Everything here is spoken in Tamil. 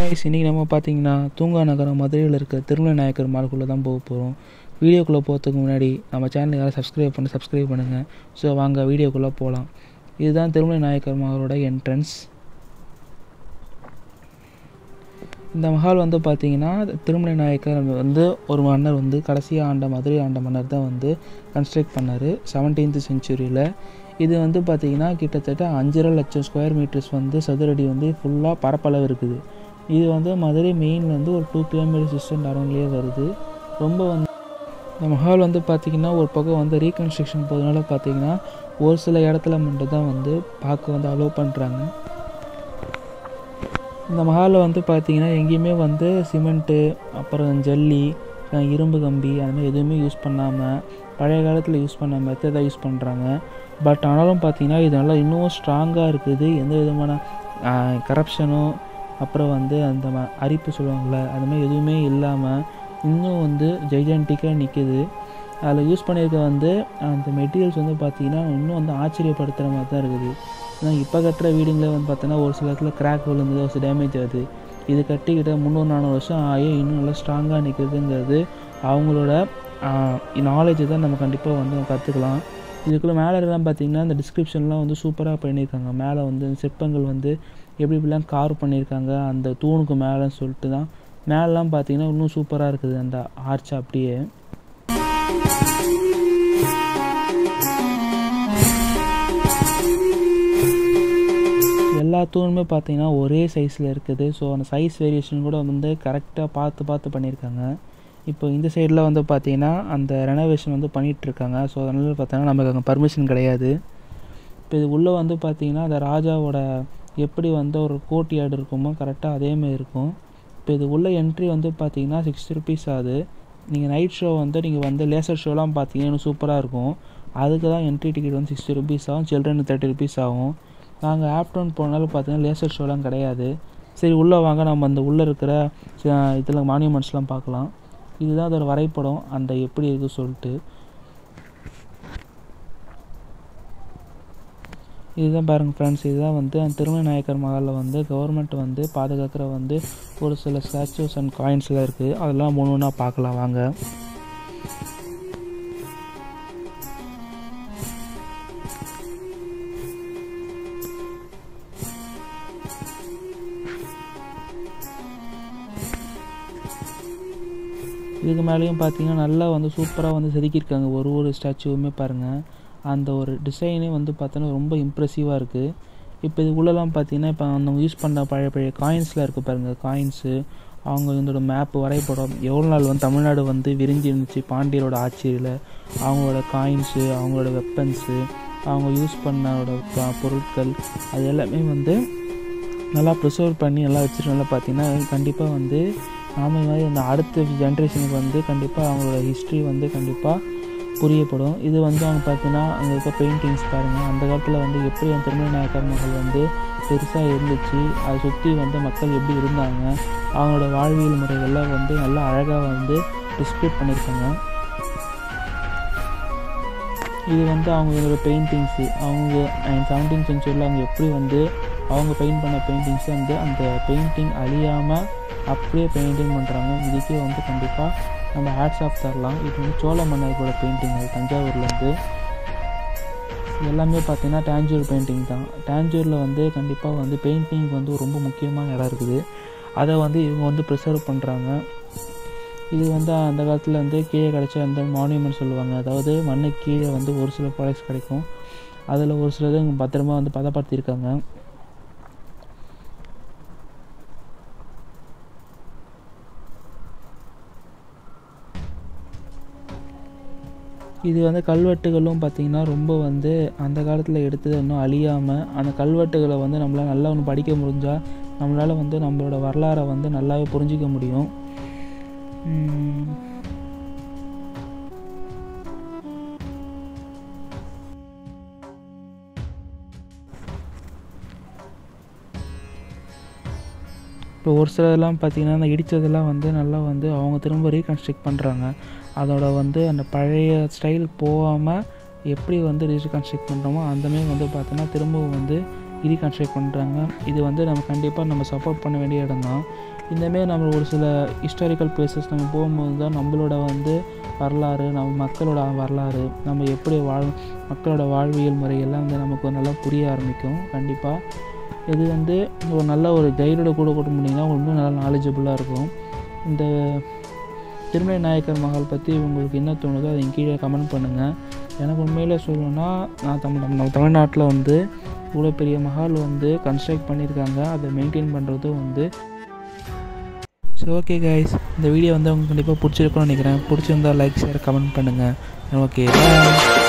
கைஸ் இன்றைக்கி நம்ம பார்த்தீங்கன்னா தூங்கா நகரம் மதுரையில் இருக்க திருமலை நாயக்கர் மாலுக்குள்ளே தான் போக போகிறோம் வீடியோக்குள்ளே போகிறதுக்கு முன்னாடி நம்ம சேனல் யாரும் சப்ஸ்கிரைப் பண்ணி சப்ஸ்கிரைப் பண்ணுங்கள் ஸோ வாங்க வீடியோக்குள்ளே போகலாம் இதுதான் திருமலை நாயக்கர் மகளோட என்ட்ரன்ஸ் இந்த மஹால் வந்து பார்த்தீங்கன்னா திருமலை நாயக்கர் வந்து ஒரு மன்னர் வந்து கடைசியாக ஆண்ட மதுரை ஆண்ட மன்னர் தான் வந்து கன்ஸ்ட்ரக்ட் பண்ணார் செவன்டீன்த் செஞ்சுரியில் இது வந்து பார்த்திங்கன்னா கிட்டத்தட்ட அஞ்சரை லட்சம் ஸ்கொயர் மீட்டர்ஸ் வந்து சதுரடி வந்து ஃபுல்லாக பரப்பளவு இருக்குது இது வந்து மதுரை மெயினில் வந்து ஒரு டூ கிலோமீட்டர் டிஸ்டன்ட் அரௌண்ட்லேயே வருது ரொம்ப வந்து இந்த மஹால் வந்து பார்த்திங்கன்னா ஒரு பக்கம் வந்து ரீகன்ஸ்ட்ரக்ஷன் போகிறதுனால பார்த்திங்கன்னா ஒரு சில இடத்துல மட்டும் தான் வந்து பார்க்க வந்து அலோவ் பண்ணுறாங்க இந்த மஹாலில் வந்து பார்த்திங்கன்னா எங்கேயுமே வந்து சிமெண்ட்டு அப்புறம் ஜல்லி அஹ் இரும்பு கம்பி அந்த மாதிரி எதுவுமே யூஸ் பண்ணாமல் பழைய காலத்தில் யூஸ் பண்ண மெத்தடாக யூஸ் பண்ணுறாங்க பட் ஆனாலும் பார்த்திங்கன்னா இது நல்லா இன்னும் ஸ்ட்ராங்காக இருக்குது எந்த விதமான கரப்ஷனோ அப்புறம் வந்து அந்த ம அரிப்பு சொல்லுவாங்கள்ல அது மாதிரி எதுவுமே இல்லாமல் இன்னும் வந்து ஜெய்ஜான்டிக்காக நிற்கிது அதில் யூஸ் பண்ணியிருக்க வந்து அந்த மெட்டீரியல்ஸ் வந்து பார்த்திங்கன்னா இன்னும் வந்து ஆச்சரியப்படுத்துகிற மாதிரி தான் இருக்குது ஏன்னா இப்போ கட்டுற வீடுங்களே வந்து பார்த்தோன்னா ஒரு சில இடத்துல கிராக் விழுந்து ஒரு சில டேமேஜ் ஆகுது இது கட்டிக்கிட்ட முந்நூறு நானூறு வருஷம் ஆகி இன்னும் நல்லா ஸ்ட்ராங்காக நிற்கிறதுங்கிறது அவங்களோட நாலேஜை தான் நம்ம கண்டிப்பாக வந்து கற்றுக்கலாம் இதுக்குள்ளே மேலே எல்லாம் பார்த்தீங்கன்னா இந்த டிஸ்கிரிப்ஷன்லாம் வந்து சூப்பராக பண்ணியிருக்காங்க மேலே வந்து சிற்பங்கள் வந்து எப்படி எப்படிலாம் கார் பண்ணியிருக்காங்க அந்த தூணுக்கு மேலேன்னு சொல்லிட்டு தான் மேலெலாம் பார்த்தீங்கன்னா இன்னும் சூப்பராக இருக்குது அந்த ஆர்ச் அப்படியே எல்லா தூணுமே பார்த்தீங்கன்னா ஒரே சைஸில் இருக்குது ஸோ அந்த சைஸ் வேரியேஷன் கூட வந்து கரெக்டாக பார்த்து பார்த்து பண்ணியிருக்காங்க இப்போ இந்த சைடில் வந்து பார்த்தீங்கன்னா அந்த ரெனோவேஷன் வந்து பண்ணிகிட்ருக்காங்க ஸோ அதனால பார்த்தீங்கன்னா நமக்கு அங்கே பர்மிஷன் கிடையாது இப்போ இது உள்ளே வந்து பார்த்தீங்கன்னா அந்த ராஜாவோட எப்படி வந்து ஒரு கோர்ட்யார்டு இருக்குமோ கரெக்டாக அதேமாதிரி இருக்கும் இப்போ இது உள்ள என்ட்ரி வந்து பார்த்தீங்கன்னா சிக்ஸ்டி ருபீஸ் ஆகுது நீங்கள் நைட் ஷோ வந்து நீங்கள் வந்து லேசர் ஷோலாம் பார்த்தீங்கன்னா இன்னும் சூப்பராக இருக்கும் அதுக்கு தான் என்ட்ரி டிக்கெட் வந்து சிக்ஸ்டி ருபீஸ் ஆகும் சில்ட்ரன் தேர்ட்டி ருபீஸ் ஆகும் நாங்கள் ஆஃப்டர்நூன் போனாலும் பார்த்தீங்கன்னா லேசர் ஷோலாம் கிடையாது சரி உள்ளே வாங்க நம்ம அந்த உள்ளே இருக்கிற இதில் மானியூமெண்ட்ஸ்லாம் பார்க்கலாம் இதுதான் அதோட வரைபடம் அந்த எப்படி இருக்குது சொல்லிட்டு இதுதான் பாருங்கள் ஃப்ரெண்ட்ஸ் இதுதான் வந்து அந்த திருமண நாயக்கர் மகாலில் வந்து கவர்மெண்ட் வந்து பாதுகாக்கிற வந்து ஒரு சில ஸ்டாச்சூஸ் அண்ட் காயின்ஸ்லாம் இருக்குது அதெல்லாம் மூணு ஒன்றா பார்க்கலாம் வாங்க இதுக்கு மேலேயும் பார்த்தீங்கன்னா நல்லா வந்து சூப்பராக வந்து செதுக்கியிருக்காங்க ஒரு ஒரு ஸ்டாச்சுவுமே பாருங்கள் அந்த ஒரு டிசைனே வந்து பார்த்தோன்னா ரொம்ப இம்ப்ரெசிவாக இருக்குது இப்போ இது உள்ளலாம் பார்த்தீங்கன்னா இப்போ அவங்க யூஸ் பண்ண பழைய பழைய காயின்ஸ்லாம் இருக்குது பாருங்கள் காயின்ஸு அவங்க இதோட மேப்பு வரைபடம் எவ்வளோ நாள் வந்து தமிழ்நாடு வந்து விரிஞ்சு இருந்துச்சு பாண்டியரோட ஆட்சியில் அவங்களோட காயின்ஸு அவங்களோட வெப்பன்ஸு அவங்க யூஸ் பண்ணோட பொருட்கள் அது எல்லாமே வந்து நல்லா ப்ரிசர்வ் பண்ணி நல்லா வச்சுருக்கனால பார்த்தீங்கன்னா கண்டிப்பாக வந்து நாம மாதிரி அந்த அடுத்த ஜென்ரேஷனுக்கு வந்து கண்டிப்பாக அவங்களோட ஹிஸ்ட்ரி வந்து கண்டிப்பாக புரியப்படும் இது வந்து அவங்க பார்த்தீங்கன்னா அங்கே இருக்க பெயிண்டிங்ஸ் பாருங்கள் அந்த காலத்தில் வந்து எப்படி அந்த திருமண நாயக்கர் மகள் வந்து பெருசாக இருந்துச்சு அதை சுற்றி வந்து மக்கள் எப்படி இருந்தாங்க அவங்களோட வாழ்வியல் முறைகள்லாம் வந்து நல்லா அழகாக வந்து டிஸ்கிரைப் பண்ணியிருக்காங்க இது வந்து அவங்களோட பெயிண்டிங்ஸு அவங்க செவன்டீன் சென்ச்சுரியில் அவங்க எப்படி வந்து அவங்க பெயிண்ட் பண்ண பெயிண்டிங்ஸை வந்து அந்த பெயிண்டிங் அழியாமல் அப்படியே பெயிண்டிங் பண்ணுறாங்க இதுக்கே வந்து கண்டிப்பாக நம்ம ஹேட்ஸ் ஆஃப் தரலாம் இது வந்து சோழ மன்னர்களோட பெயிண்டிங் அது தஞ்சாவூர்லேருந்து எல்லாமே பார்த்தீங்கன்னா டேஞ்சூர் பெயிண்டிங் தான் டேஞ்சூரில் வந்து கண்டிப்பாக வந்து பெயிண்டிங் வந்து ரொம்ப முக்கியமான இடம் இருக்குது அதை வந்து இவங்க வந்து ப்ரிசர்வ் பண்ணுறாங்க இது வந்து அந்த காலத்தில் வந்து கீழே கிடச்ச அந்த மானியூமெண்ட் சொல்லுவாங்க அதாவது மண்ணுக்கு கீழே வந்து ஒரு சில ப்ராடக்ட்ஸ் கிடைக்கும் அதில் ஒரு சிலது இங்கே பத்திரமா வந்து பதப்படுத்தியிருக்காங்க இது வந்து கல்வெட்டுகளும் பார்த்திங்கன்னா ரொம்ப வந்து அந்த காலத்தில் எடுத்தது இன்னும் அழியாமல் அந்த கல்வெட்டுகளை வந்து நம்மளால் நல்லா ஒன்று படிக்க முடிஞ்சால் நம்மளால் வந்து நம்மளோட வரலாறை வந்து நல்லாவே புரிஞ்சிக்க முடியும் இப்போ ஒரு சிலதெல்லாம் பார்த்திங்கன்னா அந்த இடித்ததெல்லாம் வந்து நல்லா வந்து அவங்க திரும்ப ரீகன்ஸ்ட்ரக்ட் பண்ணுறாங்க அதோட வந்து அந்த பழைய ஸ்டைல் போகாமல் எப்படி வந்து ரீகன்ஸ்ட்ரக்ட் பண்ணுறோமோ அந்தமாரி வந்து பார்த்தோன்னா திரும்பவும் வந்து ரீகன்ஸ்ட்ரக்ட் பண்ணுறாங்க இது வந்து நம்ம கண்டிப்பாக நம்ம சப்போர்ட் பண்ண வேண்டிய இடம் தான் இந்தமாரி நம்ம ஒரு சில ஹிஸ்டாரிக்கல் பிளேசஸ் நம்ம போகும்போது தான் நம்மளோட வந்து வரலாறு நம்ம மக்களோட வரலாறு நம்ம எப்படி வாழ் மக்களோட வாழ்வியல் முறை எல்லாம் வந்து நமக்கு நல்லா புரிய ஆரம்பிக்கும் கண்டிப்பாக இது வந்து ஒரு நல்ல ஒரு கைடோட கூட கூட்ட முடியுங்கன்னா உங்களுக்கு இன்னும் நல்லா நாலேஜபுளாக இருக்கும் இந்த திருமலை நாயக்கர் மஹால் பற்றி உங்களுக்கு என்ன தோணுதோ அதை கீழே கமெண்ட் பண்ணுங்கள் எனக்கு உண்மையிலே சொல்லணும்னா நான் தமிழ் நம்ம தமிழ்நாட்டில் வந்து இவ்வளோ பெரிய மஹால் வந்து கன்ஸ்ட்ரக்ட் பண்ணியிருக்காங்க அதை மெயின்டைன் பண்ணுறதும் வந்து ஸோ ஓகே கைஸ் இந்த வீடியோ வந்து உங்களுக்கு கண்டிப்பாக பிடிச்சிருக்கும்னு நினைக்கிறேன் பிடிச்சிருந்தா லைக் ஷேர் கமெண்ட் பண்ணுங்கள் ஓகே பாய்